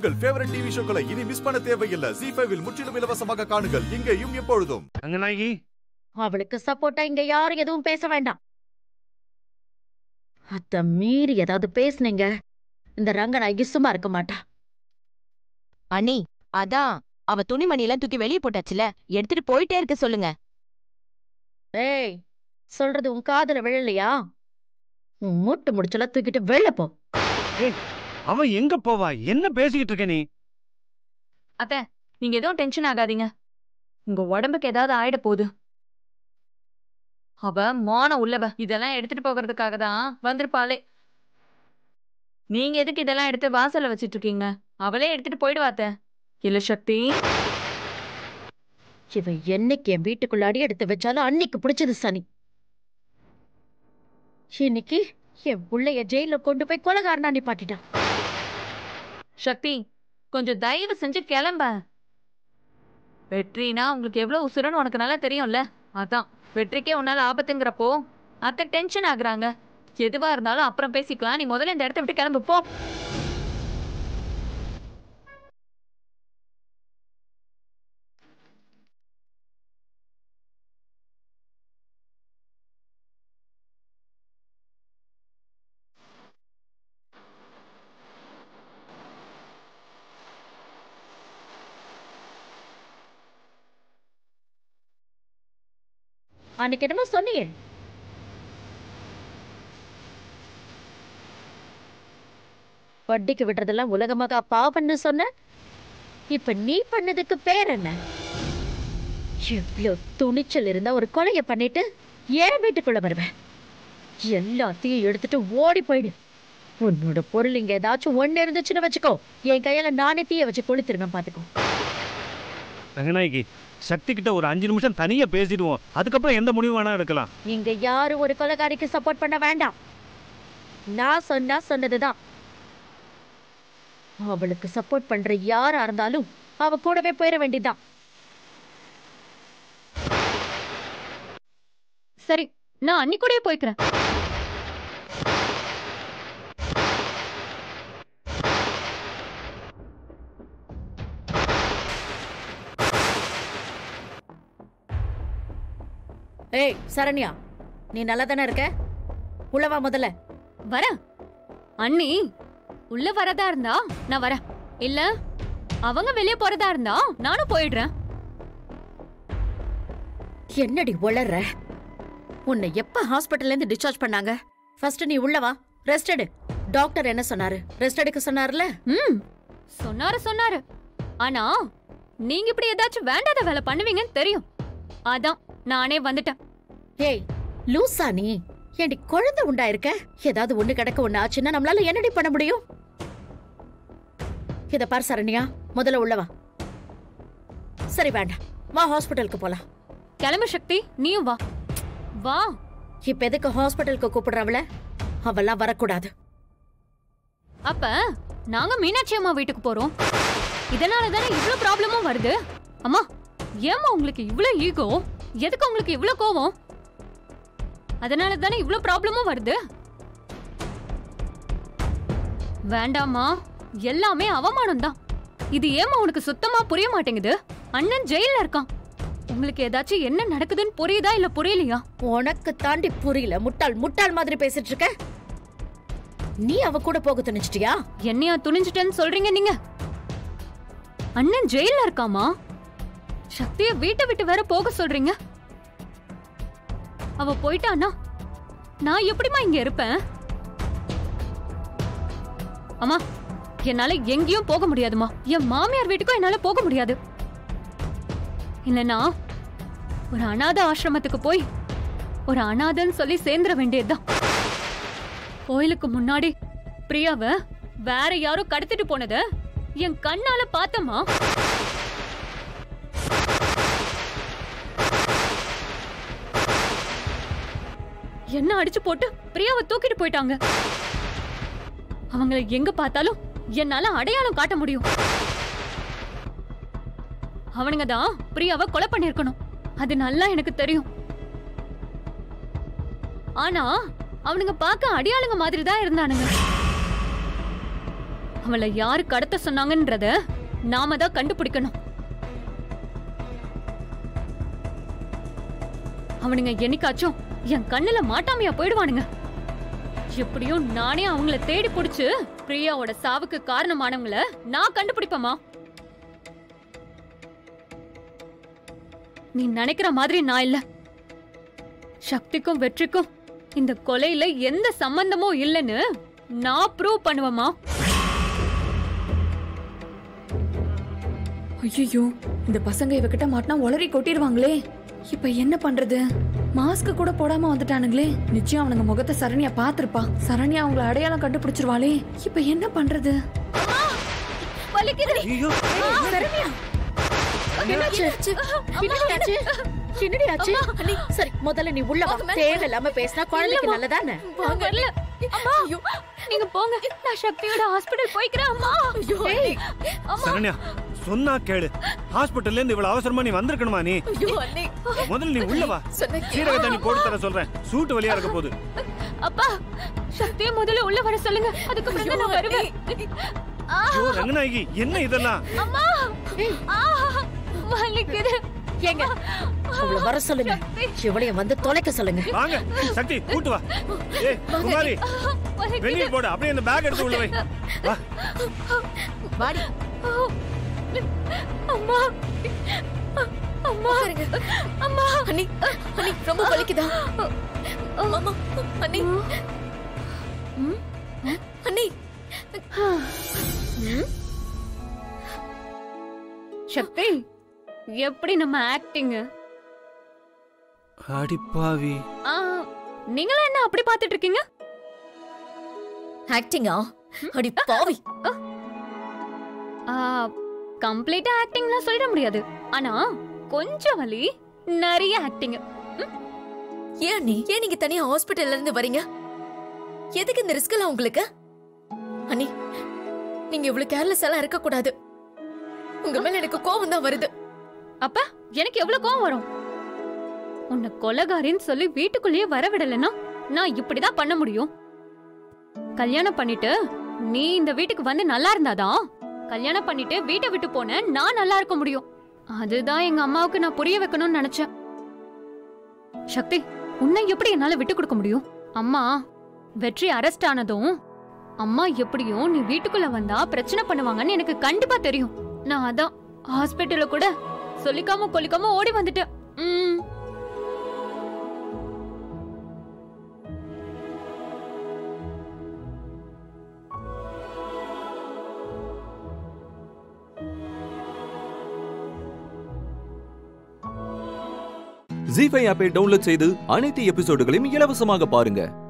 உங்கள் favourite TV ஷோக்களை இனி miss பண்ண தேவையில்லை ஜி ஃபைவில் முற்றிலும் இலவசமாக காணுங்கள் இங்கேயும் எப்பொழுதும் ரங்கநாயகி அவளுக்கு சப்போர்ட்டா இங்க யாரும் எதுவும் பேச வேண்டாம் அத்த மீறி ஏதாவது பேசுனீங்க இந்த ரங்கநாயகி சும்மா இருக்க மாட்டா அண்ணி அதான் அவ துணிமணி எல்லாம் தூக்கி வெளியே போட்டாச்சுல எடுத்துட்டு போயிட்டே இருக்க சொல்லுங்க ஏய் சொல்றது உன் காதுல விழலையா உன் மூட்டு முடிச்செல்லாம் தூக்கிட்டு வெளில போ அவன் எங்க போவா என்ன பேசிக்கிட்டு இருக்க நீ அத்த நீங்க எதுவும் டென்ஷன் ஆகாதீங்க உங்க உடம்புக்கு ஏதாவது ஆயிட போகுது அவ மானம் உள்ளவ இதெல்லாம் எடுத்துட்டு போகிறதுக்காக தான் வந்திருப்பாளே நீங்க எதுக்கு இதெல்லாம் எடுத்து வாசல்ல வச்சிட்டு இருக்கீங்க அவளே எடுத்துட்டு போயிடுவாத்த இல்ல சக்தி இவ என்னைக்கு என் வீட்டுக்குள்ளாடி எடுத்து வச்சாலும் அன்னைக்கு பிடிச்சது சனி இன்னைக்கு என் புள்ளைய ஜெயில கொண்டு போய் கொலகாரனா நிப்பாட்டிட்டான் சக்தி கொஞ்சம் தயவு செஞ்சு கிளம்ப வெற்றினா உங்களுக்கு எவ்வளவு உசுரன்னு உனக்கு நல்லா தெரியும்ல அதான் வெற்றிக்கே உன்னால ஆபத்துங்கிறப்போ அத்தை டென்ஷன் ஆகுறாங்க எதுவா இருந்தாலும் அப்புறம் பேசிக்கலாம் நீ முதல்ல இந்த இடத்த விட்டு கிளம்பு போ அன்னைக்கு என்னமோ சொன்னியே வட்டிக்கு விடுறதெல்லாம் உலகமாக பாவம்னு சொன்ன இப்ப நீ பண்ணதுக்கு பேர் என்ன எவ்வளோ துணிச்சல் இருந்தா ஒரு கொலைய பண்ணிட்டு ஏன் வீட்டுக்குள்ள வருவேன் எல்லாத்தையும் எடுத்துட்டு ஓடி போயிடு உன்னோட பொருள் இங்க ஏதாச்சும் ஒண்ணு இருந்துச்சுன்னு வச்சுக்கோ என் கையால நானே தீய வச்சு கொளுத்திருவேன் பாத்துக்கோ ரங்கநாயகி சக்தி கிட்ட ஒரு அஞ்சு நிமிஷம் தனியா பேசிடுவோம் அதுக்கப்புறம் எந்த முடிவு வேணா எடுக்கலாம் இங்க யாரும் ஒரு கொலைகாரிக்கு சப்போர்ட் பண்ண வேண்டாம் நான் சொன்னா சொன்னதுதான் அவளுக்கு சப்போர்ட் பண்ற யாரா இருந்தாலும் அவ கூடவே போயிட வேண்டியதுதான் சரி நான் அன்னி கூடயே போய்க்கிறேன் ஏய் சரண்யா நீ நல்லா தானே இருக்க உள்ளவா முதல்ல வரேன் அண்ணி உள்ள வரதா இருந்தா நான் வரேன் இல்ல அவங்க வெளிய போறதா இருந்தா நானும் போயிடுறேன் என்னடி உளற உன்னை எப்ப ஹாஸ்பிட்டல்ல இருந்து டிஸ்சார்ஜ் பண்ணாங்க ஃபர்ஸ்ட் நீ உள்ளவா ரெஸ்ட் எடு டாக்டர் என்ன சொன்னாரு ரெஸ்ட் எடுக்க சொன்னார்ல ம் சொன்னாரு சொன்னாரு ஆனா நீங்க இப்படி ஏதாச்சும் வேண்டாத வேலை பண்ணுவீங்கன்னு தெரியும் அதான் நானே வந்துட்டேன் ஏய் லூசா நீ ஏண்டி குழந்தை உண்டாயிருக்க ஏதாவது ஒண்ணு கிடக்க ஒண்ணு ஆச்சுன்னா நம்மளால என்னடி பண்ண முடியும் இத பார் சரண்யா முதல்ல உள்ளவா சரி வேண்டாம் வா ஹாஸ்பிட்டலுக்கு போலாம் கிளம்பு சக்தி நீயும் வா வா இப்ப எதுக்கு ஹாஸ்பிட்டலுக்கு கூப்பிடுறவள அவெல்லாம் வரக்கூடாது அப்ப நாங்க மீனாட்சி அம்மா வீட்டுக்கு போறோம் இதனால தானே இவ்ளோ ப்ராப்ளமும் வருது அம்மா ஏம்மா உங்களுக்கு இவ்ளோ ஈகோ எதுக்கு உங்களுக்கு இவ்ளோ கோவம் அதனால தானே இவ்ளோ ப்ராப்ளமும் வருது வேண்டாம்மா எல்லாமே அவமானம் தான் இது ஏம்மா உனக்கு சுத்தமா புரிய மாட்டேங்குது அண்ணன் ஜெயில இருக்கான் உங்களுக்கு ஏதாச்சும் என்ன நடக்குதுன்னு புரியுதா இல்ல புரியலையா உனக்கு தாண்டி புரியல முட்டாள் முட்டாள் மாதிரி பேசிட்டு இருக்க நீ அவ கூட போக துணிச்சிட்டியா என்னையா துணிஞ்சிட்டேன்னு சொல்றீங்க நீங்க அண்ணன் ஜெயில இருக்காமா சக்திய வீட்டை விட்டு வேற போக சொல்றீங்க அவ போயிட்டானா நான் எப்படிமா இங்க இருப்பேன் அம்மா என்னால எங்கேயும் போக முடியாதுமா என் மாமியார் வீட்டுக்கும் என்னால போக முடியாது இல்லனா ஒரு அனாதை ஆசிரமத்துக்கு போய் ஒரு அனாதைன்னு சொல்லி சேர்ந்துட வேண்டியதுதான் கோயிலுக்கு முன்னாடி பிரியாவ வேற யாரோ கடத்திட்டு போனத என் கண்ணால பார்த்தமா என்ன அடிச்சு போட்டு பிரியாவை தூக்கிட்டு போயிட்டாங்க அவங்கள எங்க பார்த்தாலும் என்னால அடையாளம் காட்ட முடியும் அவனுங்க தான் பிரியாவை கொலை பண்ணிருக்கணும் அது நல்லா எனக்கு தெரியும் ஆனா அவனுங்க பார்க்க அடியாளுங்க மாதிரி தான் இருந்தானுங்க அவளை யாரு கடத்த சொன்னாங்கன்றத நாம தான் கண்டுபிடிக்கணும் அவனுங்க என்னைக்காச்சும் என் கண்ணுல மாட்டாமையா போயிடுவானுங்க எப்படியும் நானே அவங்கள தேடி புடிச்சு பிரியாவோட சாவுக்கு காரணமானவங்கள நான் கண்டுபிடிப்பேமா நீ நினைக்கிற மாதிரி நான் இல்ல சக்திக்கும் வெற்றிக்கும் இந்த கொலையில எந்த சம்பந்தமும் இல்லைன்னு நான் ப்ரூவ் பண்ணுவேமா ஐயோ இந்த பசங்க இவகிட்ட மாட்டினா உளறி கொட்டிடுவாங்களே இப்ப என்ன பண்றது மாஸ்க் கூட போடாம வந்துட்டானுங்களே நிச்சயம் அவனுங்க முகத்தை சரண்யா பாத்திருப்பா சரண்யா அவங்கள அடையாளம் கண்டுபிடிச்சிருவாளே இப்ப என்ன பண்றது வலிக்குது ஐயோ என்னாச்சு என்னடி ஆச்சு என்னடி ஆச்சு சரி முதல்ல நீ உள்ள வா தேவையில்லாம பேசினா குழந்தைக்கு நல்லதானே வரல அம்மா நீங்க போங்க நான் சக்தியோட ஹாஸ்பிடல் போய்க்கிறேன் அம்மா ஏய், அம்மா சரண்யா சொன்னா கேளு ஹாஸ்பிட்டல்ல இருந்து இவ்வளவு அவசரமா நீ வந்திருக்கணுமா நீ முதல்ல நீ உள்ள வா சீரக தண்ணி போட்டு தர சொல்றேன் சூட்டு வழியா இருக்க போகுது அப்பா சக்தியை முதல்ல உள்ள வர சொல்லுங்க அதுக்கப்புறம் தான் நான் வருவேன் ஆ, ஐயோ ரங்கநாயகி என்ன இதெல்லாம் அம்மா ஆ, வலிக்குது ஏங்க அவள வர சொல்லுங்க இவளைய வந்து தொலைக்க சொல்லுங்க வாங்க சக்தி கூட்டு வா ஏய் குமாரி வலிக்குது வெளியே போடு அப்படியே இந்த பேக் எடுத்து உள்ள வை வா வாடி அம்மா அம்மா அம்மா அண்ணி அண்ணி ரொம்ப வலிக்குதா அம்மா அண்ணி அண்ணி சக்தி எப்படி நம்ம ஆக்டிங் அடிப்பாவி நீங்களும் என்ன அப்படி பாத்துட்டு இருக்கீங்க ஆக்டிங்கா அடி பாவி கம்ப்ளீட்டா ஆக்டிங்லாம் சொல்லிட முடியாது ஆனா கொஞ்சம் வலி நிறைய ஆக்டிங் ஏன் அண்ணி ஏன் நீங்க தனியா ஹாஸ்பிட்டல்ல இருந்து வரீங்க எதுக்கு இந்த ரிஸ்க் எல்லாம் உங்களுக்கு அண்ணி நீங்க இவ்வளவு கேர்லெஸ் எல்லாம் இருக்க கூடாது உங்க மேல எனக்கு கோவம் தான் வருது அப்ப எனக்கு எவ்வளவு கோவம் வரும் உன்னை கொலகாரின்னு சொல்லி வீட்டுக்குள்ளேயே வர விடலைன்னா நான் இப்படிதான் பண்ண முடியும் கல்யாணம் பண்ணிட்டு நீ இந்த வீட்டுக்கு வந்து நல்லா இருந்தாதான் கல்யாணம் பண்ணிட்டு வீட்டை விட்டு போன நான் நல்லா இருக்க முடியும் அதுதான் எங்க அம்மாவுக்கு நான் புரிய வைக்கணும்னு நினைச்சேன் சக்தி உன்னை எப்படி என்னால விட்டு கொடுக்க முடியும் அம்மா வெற்றி அரெஸ்ட் ஆனதும் அம்மா எப்படியும் நீ வீட்டுக்குள்ள வந்தா பிரச்சனை பண்ணுவாங்கன்னு எனக்கு கண்டிப்பா தெரியும் நான் அதான் ஹாஸ்பிட்டல்ல கூட சொல்லிக்காம கொல்லிக்காம ஓடி வந்துட்டேன் ம். ஜி ஃபைவ் ஆப்பை டவுன்லோட் செய்து அனைத்து எபிசோடுகளையும் இலவசமாக பாருங்க